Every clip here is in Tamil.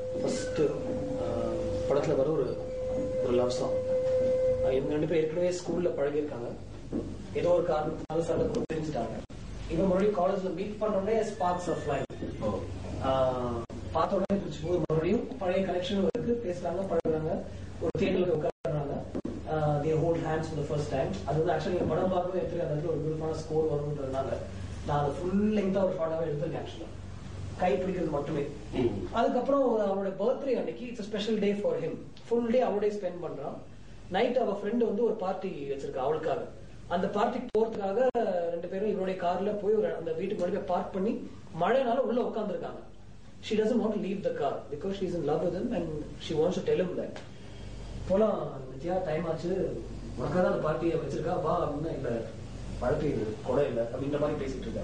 ஃபர்ஸ்ட் படத்துல வர ஒரு ஒரு லவ் சாங் இவங்க ரெண்டு பேரும் ஏற்கனவே ஸ்கூல்ல பழகியிருக்காங்க ஏதோ ஒரு காரணத்தினால சண்டை போட்டு பிரிஞ்சுட்டாங்க இவன் மறுபடியும் காலேஜ்ல மீட் பண்ணோடனே ஸ்பார்க்ஸ் ஆஃப் லைஃப் பார்த்த உடனே பிடிச்சி போது மறுபடியும் பழைய கனெக்ஷன் இருக்கு பேசுறாங்க பழகுறாங்க ஒரு தியேட்டர்ல உட்காடுறாங்க they hold hands for first time அது வந்து ஆக்சுவலி படம் பார்க்கவே எடுத்துருக்க அந்த இடத்துல ஒரு பியூட்டிஃபுல்லான ஸ்கோர் வரும்ன்றதுனால நான் அதை ஃபுல் லெங்தா ஒரு ஷார்ட்டாவே எடுத்திருக்கேன் ஆக்சுவலா கை பிடிக்கிறது மட்டுமே அதுக்கப்புறம் ஒரு அவனோட பர்த்டே அன்னைக்கு it's special day for him full day அவளே ஸ்பெண்ட் பண்றான் நைட் அவ ஃப்ரெண்டு வந்து ஒரு பார்ட்டி வச்சிருக்கா அவளுக்காக அந்த பார்ட்டிக்கு போறதுக்காக ரெண்டு பேரும் இவருடைய கார்ல போய் ஒரு அந்த வீட்டுக்கு முன்னாடி பார்க் பண்ணி மழைனால உள்ள உட்காந்துருக்காங்க she doesn't want leave the car because she is in love with and she wants to tell him that போலாம் வித்யா டைம் ஆச்சு உனக்காக தான் அந்த பார்ட்டியை வச்சிருக்கா வா அப்படின்னா இல்ல மழை பெய்யுது கூட இல்ல அப்படின்ற மாதிரி பேசிட்டு இருக்கா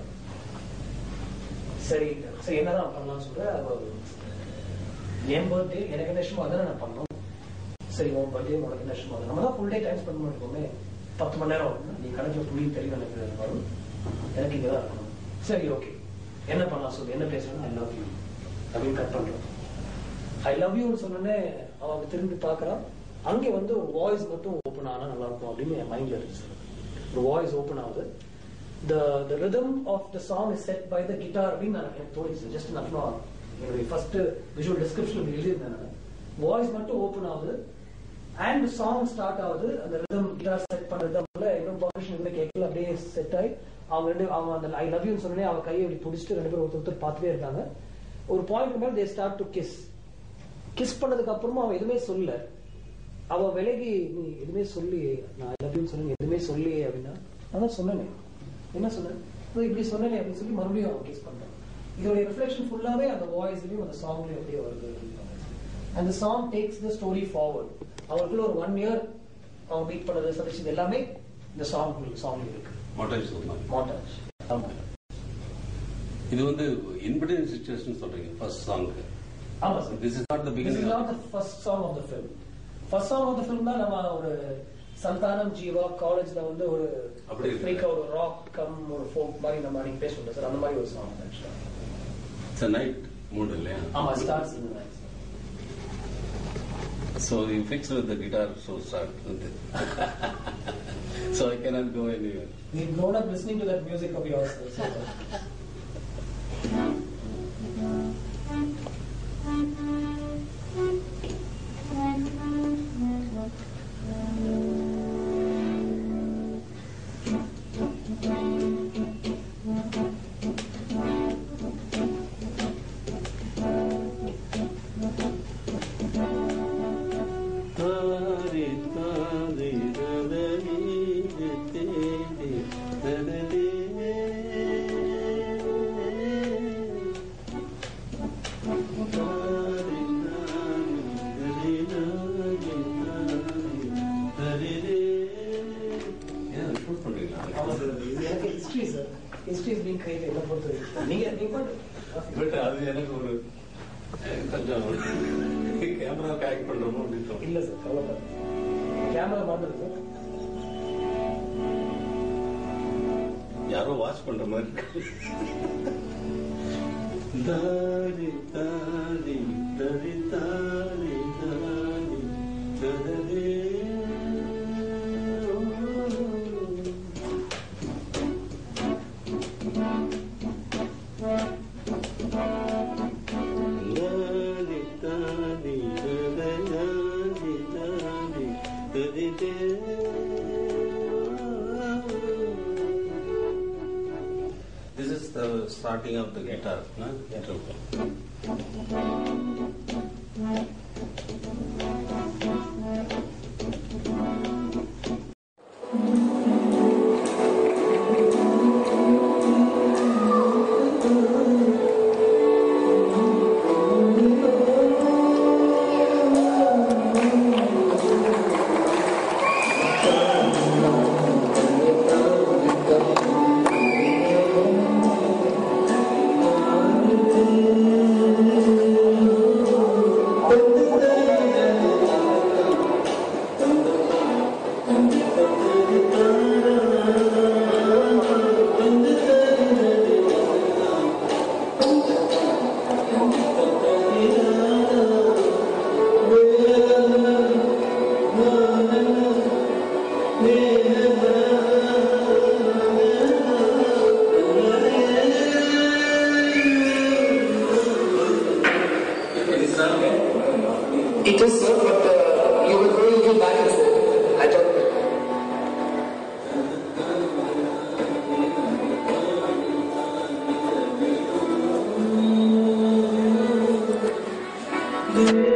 சரி சரி என்னதான் பண்ணலாம்னு சொல்ற அவ என் பர்த்டே எனக்கு என்ன இஷ்டமோ அதானே நான் பண்ணோம் சரி உன் பர்த்டே உனக்கு என்ன இஷ்டமோ அது நம்ம தான் ஃபுல் டே டைம் ஸ்பெண்ட் பண்ணிருக்கோமே பத்து மணி நேரம் ஆகும். நீ கணக்குல புள்ளி தெரியும் எனக்கு வரும் எனக்கு இங்க தான் இருக்கணும் சரி ஓகே என்ன பண்ணலாம் சொல்லு என்ன பேசணும் ஐ லவ் யூ அப்படின்னு கட் பண்றோம் ஐ லவ் யூன்னு சொன்னோடனே அவன் திரும்பி பார்க்கறான் அங்கே வந்து ஒரு வாய்ஸ் மட்டும் ஓப்பன் ஆனா நல்லா இருக்கும் அப்படின்னு என் மைண்ட்ல இருக்கு சார் ஒரு வாய்ஸ் ஓப்பன் ஆகுது the the rhythm of the song is set by the guitar அப்படின்னு நான் எனக்கு தோணுச்சு ஜஸ்ட் நான் என்னுடைய ஃபர்ஸ்ட் விஷுவல் டிஸ்கிரிப்ஷன் எழுதியிருந்தேன் நான் வாய்ஸ் மட்டும் ஓப்பன் ஆகுது அண்ட் சாங் ஸ்டார்ட் ஆகுது அந்த ரிதம் கிட்டார் செட் பண்ண ரிதம்ல இன்னும் பர்மிஷன் எதுவுமே கேட்கல அப்படியே செட் ஆகி அவங்க ரெண்டு அவங்க அந்த ஐ லவ் யூன்னு சொன்னே அவ கையை இப்படி பிடிச்சிட்டு ரெண்டு பேரும் ஒருத்தர் ஒருத்தர் பார்த்துட்டே இருக்காங்க ஒரு பாயிண்ட் மேல they start to kiss kiss பண்ணதுக்கு அப்புறமா அவன் எதுவுமே சொல்லல அவ விலகி நீ எதுவுமே சொல்லி நான் ஐ லவ் யூன்னு சொல்லி எதுவுமே சொல்லி அப்படின்னா நான் தான் சொன்னேனே என்ன சொன்னேன் இதோ இப்படி சொன்னேனே அப்படின்னு சொல்லி மறுபடியும் அவன் கிஸ் பண்றான் இதோட ரிஃப்ளெக்ஷன் ஃபுல்லாவே அந்த வாய்ஸ்லயும் அந்த சாங்லயும் அப்படியே வருது அந்த song takes the story forward அவருக்குள்ள ஒரு ஒன் இயர் அவங்க மீட் பண்ணது சந்திச்சது எல்லாமே இந்த சாங் சாங் இருக்கு மாட்டாஜ் சொன்னாங்க மாட்டாஜ் ஆமா இது வந்து இன்பிட்வீன் சுச்சுவேஷன் சொல்றீங்க ஃபர்ஸ்ட் சாங் ஆமா sir this is not the This is beginning not the first song of the film. First song of the film தான் நம்ம ஒரு சந்தானம் ஜீவா காலேஜ்ல வந்து ஒரு அப்படி இருக்கு. ஃப்ரீக்கா ஒரு ராக் கம் ஒரு ஃபோக் மாதிரி நம்ம அன்னைக்கு பேசுவோம் சார் அந்த மாதிரி ஒரு சாங் ஆக்சுவலா இட்ஸ் நைட் மூட் இல்லையா ஆமா ஸ்டார்ட்ஸ் இந்த night So you fix with the guitar, so start with it. so I cannot go anywhere. We've grown up listening to that music of yours. sir. So, Yeah, shoot பண்றீங்களா? ஆமா சார் இது எனக்கு history sir history is being create என்ன பொறுத்த வரைக்கும் நீங்க நீங்க பாட்டு But அது எனக்கு ஒரு அஹ், கொஞ்சம் கேமரா கனெக்ட் பண்றோமோ அப்படின்னு தோணும். இல்ல சார் கவலைப்படாது கேமரா மாட்டுது சார் யாரோ வாட்ச் பண்ற மாதிரி இருக்கு. தாரி தாரி தரி தாரி தாரி தரரே. தாரி தாரி தரரி தாரி தரி தே. This is the starting of the guitar. No? True. Thank It is, sir, but uh, you will go a little back and forth. I don't know. Yeah.